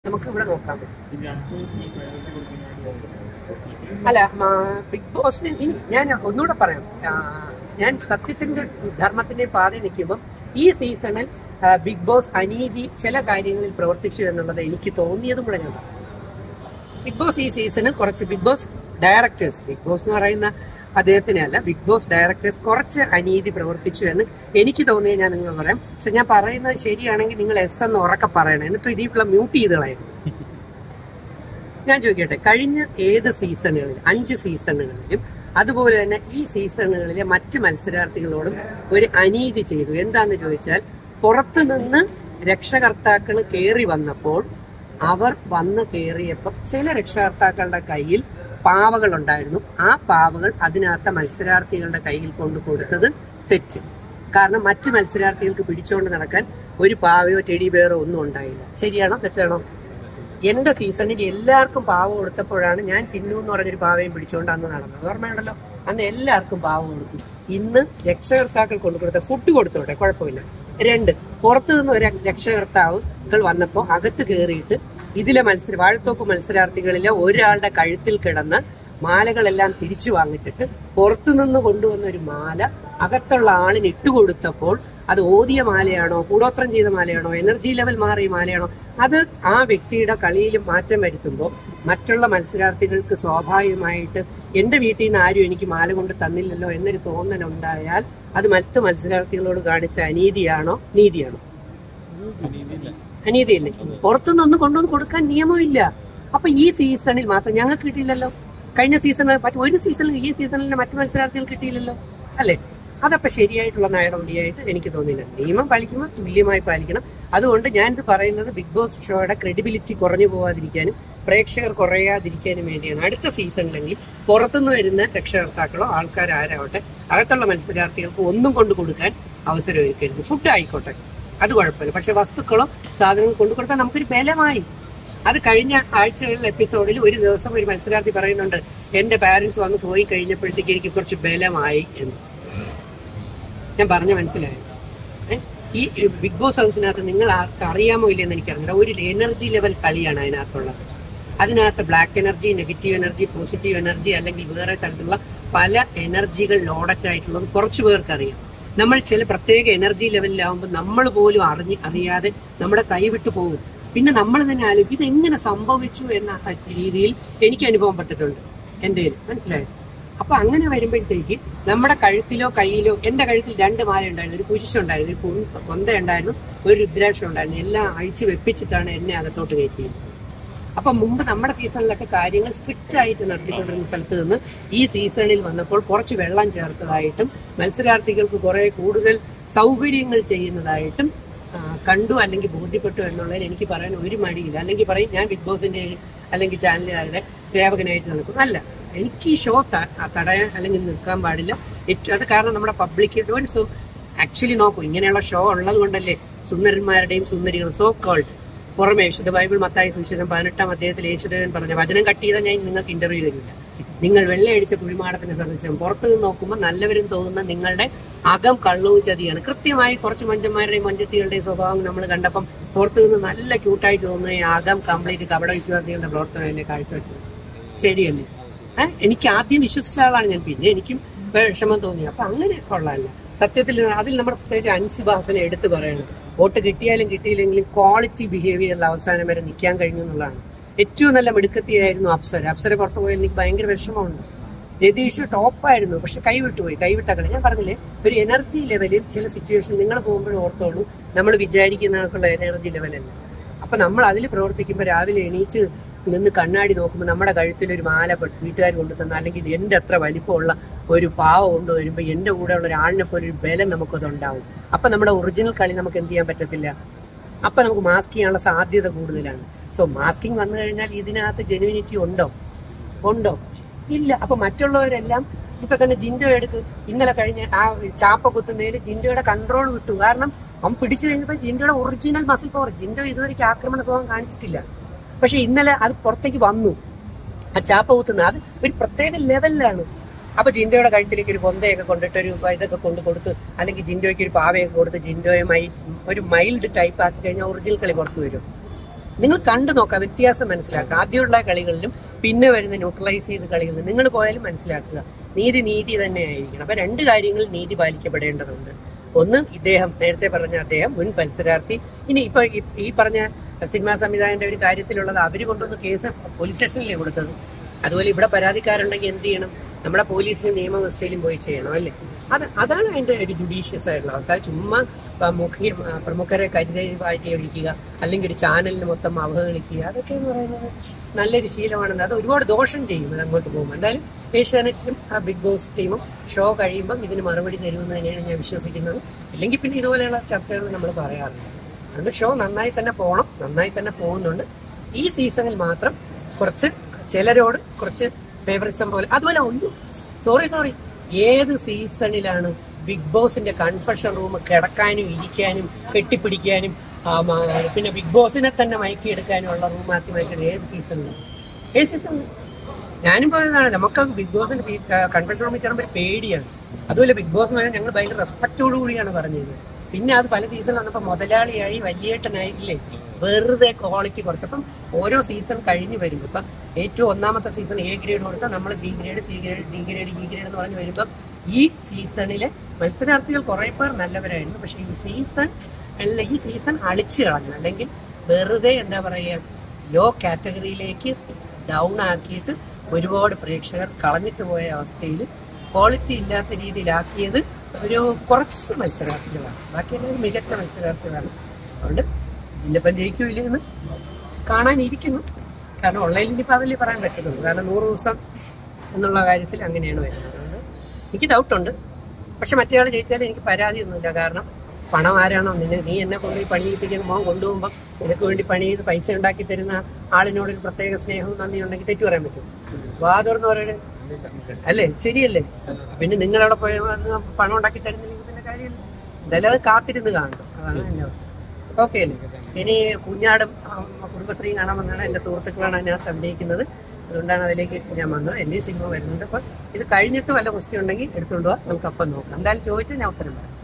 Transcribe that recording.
നമുക്ക് ഇവിടെ നോക്കാൻ പറ്റും ഈ വ്യാസം ഈ പ്രയോറിറ്റി കൊടുക്കുന്നതായിട്ട് അല്ല മ- ബിഗ് ബോസിന് ഇനി ഞാൻ ഒന്നുകൂടെ പറയാം ആ, ഞാൻ സത്യത്തിന്റെ ധർമ്മത്തിന്റെ പാതയിൽ നിൽക്കുമ്പോൾ ഈ സീസണിൽ ആ, ബിഗ് ബോസ് അനീതി ചില കാര്യങ്ങളിൽ പ്രവർത്തിച്ചു എന്നുള്ളത് എനിക്ക് തോന്നിയതും കൂടെ ഞാൻ പറയാം ബിഗ് ബോസ് ഈ സീസണിൽ കുറച്ച് Bigg Boss directors Bigg Boss എന്ന് പറയുന്ന അദ്ദേഹത്തിനെ അല്ല ബിഗ് ബോസ് ഡയറക്ടേഴ്സ് കുറച്ച് അനീതി പ്രവർത്തിച്ചു എന്ന് എനിക്ക് തോന്നിയത് ഞാൻ നിങ്ങൾ പറയാം പക്ഷെ ഞാൻ പറയുന്നത് ശരിയാണെങ്കിൽ നിങ്ങൾ എസ് എന്ന് ഉറക്കെ പറയണം എന്നിട്ട് ഇതിൽ മ്യൂട്ട് ചെയ്ത് കളയണം ഞാൻ ചോദിക്കട്ടെ കഴിഞ്ഞ ഏത് സീസണുകളിൽ അഞ്ച് സീസണുകളിലും അതുപോലെ തന്നെ ഈ സീസണുകളിലെ മറ്റ് മത്സരാർത്ഥികളോടും ഒരു അനീതി ചെയ്തു എന്താന്ന് ചോദിച്ചാൽ പുറത്തു നിന്ന് രക്ഷകർത്താക്കൾ കയറി വന്നപ്പോൾ അവർ വന്ന് കയറിയപ്പോൾ ചില രക്ഷകർത്താക്കളുടെ കയ്യിൽ പാവകൾ ഉണ്ടായിരുന്നു ആ പാവകൾ അതിനകത്ത മത്സരാർത്ഥികളുടെ കയ്യിൽ കൊണ്ട് കൊടുത്തത് തെറ്റ് കാരണം മറ്റ് മത്സരാർത്ഥികൾക്ക് പിടിച്ചുകൊണ്ട് നടക്കാൻ ഒരു പാവയോ ടെഡി ബെയറോ ഒന്നും ഉണ്ടായില്ല ശരിയാണോ തെറ്റാണോ എന്റെ സീസണിൽ എല്ലാവർക്കും പാവ കൊടുത്തപ്പോഴാണ് ഞാൻ ചിന്നു എന്ന് പറഞ്ഞൊരു പാവയും പിടിച്ചുകൊണ്ട് അന്ന് നടന്നത് ഓർമ്മയുണ്ടല്ലോ അന്ന് എല്ലാവർക്കും പാവ കൊടുത്തു ഇന്ന് രക്ഷകർത്താക്കൾ കൊണ്ടു കൊടുത്ത ഫുഡ് കൊടുത്തോട്ടെ കുഴപ്പമില്ല രണ്ട് പുറത്തു നിന്ന് ഒരു രക്ഷകർത്താവുകൾ വന്നപ്പോൾ അകത്ത് കയറിയിട്ട് ഇതിലെ മത്സര വാഴത്തോപ്പ് മത്സരാർത്ഥികളിലെ ഒരാളുടെ കഴുത്തിൽ കിടന്ന മാലകളെല്ലാം തിരിച്ചു വാങ്ങിച്ചിട്ട് പുറത്തുനിന്ന് കൊണ്ടുവന്ന ഒരു മാല അകത്തുള്ള ആളിന് ഇട്ടുകൊടുത്തപ്പോൾ അത് ഓതിയ മാലയാണോ കൂടോത്രം ചെയ്ത മാലയാണോ എനർജി ലെവൽ മാറിയ മാലയാണോ അത് ആ വ്യക്തിയുടെ കളിയിൽ മാറ്റം വരുത്തുമ്പോൾ മറ്റുള്ള മത്സരാർത്ഥികൾക്ക് സ്വാഭാവികമായിട്ട് എന്റെ വീട്ടിൽ നിന്ന് ആരും എനിക്ക് മാല കൊണ്ട് തന്നില്ലല്ലോ എന്നൊരു തോന്നൽ ഉണ്ടായാൽ അത് മറ്റ് മത്സരാർത്ഥികളോട് കാണിച്ച അനീതിയാണോ നീതിയാണോ അനീതിയല്ലേ പുറത്തുനിന്ന് ഒന്നും കൊണ്ടുവന്ന് കൊടുക്കാൻ നിയമമില്ല അപ്പൊ ഈ സീസണിൽ മാത്രം ഞങ്ങൾക്ക് കിട്ടിയില്ലല്ലോ കഴിഞ്ഞ സീസണിൽ മറ്റു ഒരു സീസണിൽ ഈ സീസണിൽ മറ്റു മത്സരാർത്ഥികൾ കിട്ടിയില്ലല്ലോ അല്ലേ അതപ്പൊ ശരിയായിട്ടുള്ള നടപടിയായിട്ട് എനിക്ക് തോന്നിയില്ല നിയമം പാലിക്കുമ്പോൾ തുല്യമായി പാലിക്കണം അതുകൊണ്ട് ഞാൻ ഇത് പറയുന്നത് ബിഗ് ബോസ് ഷോയുടെ ക്രെഡിബിലിറ്റി കുറഞ്ഞു പോകാതിരിക്കാനും പ്രേക്ഷകർ കുറയാതിരിക്കാനും വേണ്ടിയാണ് അടുത്ത സീസണിലെങ്കിൽ പുറത്തുനിന്ന് വരുന്ന രക്ഷകർത്താക്കളോ ആൾക്കാരോ ആരാവട്ടെ അകത്തുള്ള മത്സരാർത്ഥികൾക്ക് ഒന്നും കൊണ്ട് കൊടുക്കാൻ അവസരം ഒരുക്കരുത് ഫുഡ് ആയിക്കോട്ടെ അത് കുഴപ്പമില്ല പക്ഷെ വസ്തുക്കളോ സാധനങ്ങൾ കൊണ്ടു കൊടുത്താൽ നമുക്കൊരു ബലമായി അത് കഴിഞ്ഞ ആഴ്ചകളിൽ എപ്പിസോഡിൽ ഒരു ദിവസം ഒരു മത്സരാർത്ഥി പറയുന്നുണ്ട് എന്റെ പാരന്റ്സ് വന്ന് പോയി കഴിഞ്ഞപ്പോഴത്തേക്ക് എനിക്ക് കുറച്ച് ബലമായി എന്ന് ഞാൻ പറഞ്ഞ മനസ്സിലായോ ഏ? ഈ ബിഗ് ബോസ് ഹൗസിനകത്ത് നിങ്ങൾ ആർക്ക് അറിയാമോ ഇല്ലെന്ന് എനിക്കറിയില്ല ഒരു എനർജി ലെവൽ കളിയാണ് അതിനകത്തുള്ളത് അതിനകത്ത് black energy negative energy positive energy അല്ലെങ്കിൽ വേറെ തരത്തിലുള്ള പല എനർജികൾ ലോഡറ്റ് ആയിട്ടുള്ളത് കുറച്ചു പേർക്ക് അറിയാം നമ്മൾ ചില പ്രത്യേക എനർജി ലെവലിലാവുമ്പോൾ നമ്മൾ പോലും അറിഞ്ഞ് അറിയാതെ നമ്മുടെ കൈവിട്ട് പോകും പിന്നെ നമ്മൾ തന്നെ ആലോചിക്കും ഇത് എങ്ങനെ സംഭവിച്ചു എന്ന രീതിയിൽ എനിക്ക് അനുഭവം പെട്ടിട്ടുണ്ട് എൻ്റെ മനസ്സിലായോ അപ്പൊ അങ്ങനെ വരുമ്പോഴത്തേക്ക് നമ്മുടെ കഴുത്തിലോ കയ്യിലോ എന്റെ കഴുത്തിൽ രണ്ട് മാല ഉണ്ടായിരുന്നു ഒരു കുരിശുണ്ടായിരുന്നു ഒരു പൊൻ- കൊന്ത ഉണ്ടായിരുന്നു ഒരു രുദ്രാക്ഷം ഉണ്ടായിരുന്നു എല്ലാം അഴിച്ചു വെപ്പിച്ചിട്ടാണ് എന്നെ അകത്തോട്ട് കയറ്റിയത് അപ്പൊ മുമ്പ് നമ്മുടെ സീസണിലൊക്കെ കാര്യങ്ങൾ സ്ട്രിക്റ്റ് ആയിട്ട് നടത്തിക്കൊണ്ടിരുന്ന സ്ഥലത്ത് നിന്ന് ഈ സീസണിൽ വന്നപ്പോൾ കുറച്ച് വെള്ളം ചേർത്തതായിട്ടും മത്സരാർത്ഥികൾക്ക് കുറെ കൂടുതൽ സൗകര്യങ്ങൾ ചെയ്യുന്നതായിട്ടും ആ, കണ്ടു അല്ലെങ്കിൽ ബോധ്യപ്പെട്ടു എന്നുള്ളതിൽ എനിക്ക് പറയാൻ ഒരു മടിയില്ല അല്ലെങ്കിൽ പറയും ഞാൻ ബിഗ് ബോസിന്റെ അല്ലെങ്കിൽ ചാനലുകാരുടെ സേവകനായിട്ട് നിൽക്കും അല്ല എനിക്ക് ഈ ഷോ ത- തടയാൻ അല്ലെങ്കിൽ നിൽക്കാൻ പാടില്ല ഏറ്റവും അത് കാരണം നമ്മുടെ പബ്ലിക് ഒരു സോ ആക്ച്വലി നോക്കൂ ഇങ്ങനെയുള്ള ഷോ ഉള്ളത് കൊണ്ടല്ലേ സുന്ദരന്മാരുടെയും സുന്ദരികളും സോ കോൾഡ് പുറമെ വിശുദ്ധ ബൈബിൾ മത്തായി സുവിശേഷം പതിനെട്ടാം അധ്യായത്തിൽ യേശുദേവൻ പറഞ്ഞ വചനം കട്ട് ചെയ്താൽ ഞാൻ നിങ്ങൾക്ക് ഇന്റർവ്യൂ തരില്ല നിങ്ങൾ വെള്ളയടിച്ച കുഴിമാടത്തിന്റെ സദസ്യം പുറത്തു നിന്ന് നോക്കുമ്പോൾ നല്ലവരും തോന്നുന്ന നിങ്ങളുടെ അകം കള്ളവും ചതിയാണ് കൃത്യമായി കുറച്ച് മഞ്ചന്മാരുടെയും മഞ്ചത്തികളുടെയും സ്വഭാവം നമ്മൾ കണ്ടപ്പം പുറത്തു നിന്ന് നല്ല ക്യൂട്ടായി തോന്നുന്ന ഈ അകം കംപ്ലീറ്റ് കപട വിശ്വാസികളുടെ പ്രവർത്തനമല്ലേ കാഴ്ചവെച്ചത് ശരിയല്ലേ ഏഹ് എനിക്ക് ആദ്യം വിശ്വസിച്ച ആളാണ് ഞാൻ പിന്നെ എനിക്കും വിഷമം തോന്നി അപ്പൊ അങ്ങനെ കൊള്ളാല്ല സത്യത്തിൽ അതിൽ നമ്മുടെ പ്രത്യേകിച്ച് അൻസിബാസിനെ എടുത്തു പറയണം വോട്ട് കിട്ടിയാലും കിട്ടിയില്ലെങ്കിലും ക്വാളിറ്റി ബിഹേവിയറിൽ അവസാനം വരെ നിൽക്കാൻ കഴിഞ്ഞു എന്നുള്ളതാണ് ഏറ്റവും നല്ല മിടുക്കത്തിയായിരുന്നു അപ്സര അപ്സര പുറത്തു പോയാൽ എനിക്ക് ഭയങ്കര വിഷമമുണ്ട് രതീഷ് ടോപ്പായിരുന്നു പക്ഷെ കൈവിട്ടുപോയി കൈവിട്ട കളി ഞാൻ പറഞ്ഞില്ലേ ഒരു എനർജി ലെവലിൽ ചില സിറ്റുവേഷനിൽ നിങ്ങൾ പോകുമ്പോഴും ഓർത്തോളൂ നമ്മൾ വിചാരിക്കുന്ന കണക്കുള്ള എനർജി ലെവലല്ല അപ്പൊ നമ്മൾ അതിൽ പ്രവർത്തിക്കുമ്പോൾ രാവിലെ എണീച്ച് നിന്ന് കണ്ണാടി നോക്കുമ്പോൾ നമ്മുടെ കഴുത്തിൽ ഒരു മാല പെ- വീട്ടുകാർ കൊണ്ടു തന്ന അല്ലെങ്കിൽ എന്റെ അത്ര വലിപ്പമുള്ള ഒരു പാവ കൊണ്ടുവരുമ്പോൾ എന്റെ കൂടെ ഉള്ള ഒരാളിനെ പോലെ ഒരു ബലം നമുക്കത് ഉണ്ടാവും അപ്പൊ നമ്മുടെ ഒറിജിനൽ കളി നമുക്ക് എന്ത് ചെയ്യാൻ പറ്റത്തില്ല അപ്പൊ നമുക്ക് മാസ്ക് ചെയ്യാനുള്ള സാധ്യത കൂടുതലാണ് സോ മാസ്കിങ് വന്നു കഴിഞ്ഞാൽ ഇതിനകത്ത് ജെനുവിനിറ്റി ഉണ്ടോ ഉണ്ടോ ഇല്ല അപ്പൊ മറ്റുള്ളവരെല്ലാം ഇപ്പൊ തന്നെ ജിൻഡോ എടുക്ക് ഇന്നലെ കഴിഞ്ഞ ആ ചാപ്പ കുത്തുന്നതിൽ ജിൻഡോയുടെ കൺട്രോൾ വിട്ടു കാരണം അവൻ പിടിച്ചു കഴിഞ്ഞപ്പോ ജിൻഡോയുടെ ഒറിജിനൽ മസിൽ പവർ ജിൻഡോ ഇതുവരെയ്ക്ക് ആക്രമണ സ്വഭാവം കാണിച്ചിട്ടില്ല പക്ഷെ ഇന്നലെ അത് പുറത്തേക്ക് വന്നു ആ ചാപ്പ കുത്തുന്ന അത് ഒരു പ്രത്യേക ലെവലിലാണ് അപ്പൊ ജിൻഡോയുടെ കഴുത്തിലേക്ക് ഒരു കൊന്തയൊക്കെ കൊണ്ടിട്ട് ഒരു ഇതൊക്കെ കൊണ്ട് കൊടുത്ത് അല്ലെങ്കിൽ ജിൻഡോയ്ക്ക് ഒരു പാവയൊക്കെ കൊടുത്ത് ജിൻഡോയെ മൈ ഒരു മൈൽഡ് ടൈപ്പ് ആക്കി കഴിഞ്ഞാൽ ഒറിജിനൽ കളി പുറത്തു വരും നിങ്ങൾ കണ്ടു നോക്കുക വ്യത്യാസം മനസ്സിലാക്കുക ആദ്യമുള്ള കളികളിലും പിന്നെ വരുന്ന ന്യൂട്രലൈസ് ചെയ്ത കളികളിലും നിങ്ങൾ പോയാലും മനസ്സിലാക്കുക നീതി നീതി തന്നെ ആയിരിക്കണം അപ്പൊ രണ്ട് കാര്യങ്ങളിൽ നീതി പാലിക്കപ്പെടേണ്ടതുണ്ട് ഒന്ന് ഇദ്ദേഹം നേരത്തെ പറഞ്ഞ അദ്ദേഹം മുൻ മത്സരാർത്ഥി ഇനി ഇപ്പൊ ഈ- ഈ പറഞ്ഞ സിനിമാ സംവിധായകന്റെ ഒരു കാര്യത്തിലുള്ളത് അവര് കൊണ്ടുവന്ന് കേസ് പോലീസ് സ്റ്റേഷനിലേ കൊടുത്തത് അതുപോലെ ഇവിടെ പരാതിക്കാരുണ്ടെങ്കിൽ എന്ത് ചെയ്യണം നമ്മുടെ പോലീസിന് നിയമവ്യവസ്ഥയിലും പോയി ചെയ്യണം അല്ലേ അത് അതാണ് അതിന്റെ ഒരു ജുഡീഷ്യസ് ആയിട്ടുള്ള ആൾക്കാർ ചുമ്മാ ആ, മുഖ്യ ആ, പ്രമുഖരെ കരുതലിവാറ്റി ഒഴിക്കുക അല്ലെങ്കിൽ ഒരു ചാനലിന് മൊത്തം അവഹേളിക്കുക അതൊക്കെ എന്ന് പറയുന്നത് നല്ലൊരു ശീലമാണെന്ന് അത് ഒരുപാട് ദോഷം ചെയ്യും അത് അങ്ങോട്ട് പോകുമ്പോൾ എന്തായാലും ഏഷ്യാനെറ്റും ആ ബിഗ് ബോസ് ടീമും ഷോ കഴിയുമ്പം ഇതിന് മറുപടി തരുമെന്ന് തന്നെയാണ് ഞാൻ വിശ്വസിക്കുന്നത് ഇല്ലെങ്കിൽ പിന്നെ ഇതുപോലെയുള്ള ചർച്ചകൾ നമ്മൾ പറയാറില്ല അതുകൊണ്ട് ഷോ നന്നായി തന്നെ പോകണം നന്നായി തന്നെ പോകുന്നുണ്ട് ഈ സീസണിൽ മാത്രം കുറച്ച് ചിലരോട് കുറച്ച് ഫേവറിസം പോലെ അതുപോലെ ഒന്നും സോറി സോറി ഏത് സീസണിലാണ് ബിഗ് ബോസിന്റെ കൺഫെഷൻ റൂം കിടക്കാനും ഇരിക്കാനും കെട്ടിപ്പിടിക്കാനും ആ, മ, പിന്നെ ബിഗ് ബോസിനെ തന്നെ മയക്കി എടുക്കാനും ഉള്ള റൂം ആക്കി മാറ്റിയത് ഏത് സീസണിലാണ് ഏത് സീസണിൽ ഞാനും പറയുന്നതാണ് നമുക്ക് ബിഗ് ബോസിന്റെ കൺഫെഷൻ റൂമിൽ കയറുമ്പോൾ ഒരു പേടിയാണ് അതുപോലെ ബിഗ് ബോസ് എന്ന് പറഞ്ഞാൽ ഞങ്ങൾ ഭയങ്കര റെസ്പെക്റ്റോടു കൂടിയാണ് പറഞ്ഞത് പിന്നെ അത് പല സീസണിൽ വന്നപ്പോൾ മുതലാളിയായി വലിയേട്ടനായി ഇല്ലേ വെറുതെ ക്വാളിറ്റി കുറച്ച് അപ്പം ഓരോ സീസൺ കഴിഞ്ഞ് വരുമ്പോൾ ഇപ്പം ഏറ്റവും ഒന്നാമത്തെ സീസൺ എ ഗ്രേഡ് കൊടുത്താൽ നമ്മൾ B grade C grade D grade E grade എന്ന് പറഞ്ഞ് വരുമ്പം ഈ സീസണിലെ മത്സരാർത്ഥികൾ കുറെ പേർ നല്ലവരായിരുന്നു പക്ഷെ ഈ സീസൺ അല്ല ഈ സീസൺ അളിച്ചു കളഞ്ഞു അല്ലെങ്കിൽ വെറുതെ എന്താ പറയുക ലോ കാറ്റഗറിയിലേക്ക് ഡൗൺ ആക്കിയിട്ട് ഒരുപാട് പ്രേക്ഷകർ കളഞ്ഞിട്ട് പോയ അവസ്ഥയിൽ ക്വാളിറ്റി ഇല്ലാത്ത രീതിയിലാക്കിയത് ഒരു കുറച്ച് മത്സരാർത്ഥികളാണ് ബാക്കി എല്ലാവരും മികച്ച മത്സരാർത്ഥികളാണ് അതുകൊണ്ട് ജില്ലപ്പം ജയിക്കൂല എന്ന് കാണാനിരിക്കുന്നു കാരണം ഓൺലൈനിൽ ഇപ്പം അതല്ലേ പറയാൻ പറ്റുന്നുള്ളൂ കാരണം നൂറ് ദിവസം എന്നുള്ള കാര്യത്തിൽ അങ്ങനെയാണ് വരുന്നത് അതുകൊണ്ട് എനിക്ക് ഡൗട്ടുണ്ട് പക്ഷെ മറ്റേ ആൾ ജയിച്ചാലും എനിക്ക് പരാതിയൊന്നുമില്ല കാരണം പണം ആരാണോ നിന്നെ നീ എന്നെ കൊണ്ടുപോയി പണിയിപ്പിക്കുന്ന മോൻ കൊണ്ടുപോകുമ്പോൾ നിനക്ക് വേണ്ടി പണി ചെയ്ത് പൈസ ഉണ്ടാക്കി തരുന്ന ആളിനോട് ഒരു പ്രത്യേക സ്നേഹവും നന്ദി ഉണ്ടെങ്കിൽ തെറ്റു പറയാൻ പറ്റും വാതുറന്ന് പറയണേ അല്ലേ ശരിയല്ലേ പിന്നെ നിങ്ങളവിടെ പോയി വന്ന് പണം ഉണ്ടാക്കി തരുന്നില്ലെങ്കിൽ പിന്നെ കാര്യമില്ല എന്തായാലും അത് കാത്തിരുന്ന് കാണണം അതാണ് എൻ്റെ അവസ്ഥ ഓക്കെ അല്ലേ ഇനി കുഞ്ഞാടും ആ, കുടുംബശ്രീയും കാണാൻ വന്നാണ് എൻ്റെ സുഹൃത്തുക്കളാണ് അതിനകത്ത് അഭിനയിക്കുന്നത് അതുകൊണ്ടാണ് അതിലേക്ക് ഞാൻ വന്നത് എൻ്റെ സിനിമ വരുന്നുണ്ട് അപ്പം ഇത് കഴിഞ്ഞിട്ട് വല്ല ക്വസ്റ്റ്യൻ ഉണ്ടെങ്കിൽ എടുത്തുകൊണ്ട് പോവാം നമുക്ക് അപ്പം നോക്കാം എന്തായാലും ചോദിച്ചാൽ ഞാൻ ഉത്തരം പറയാം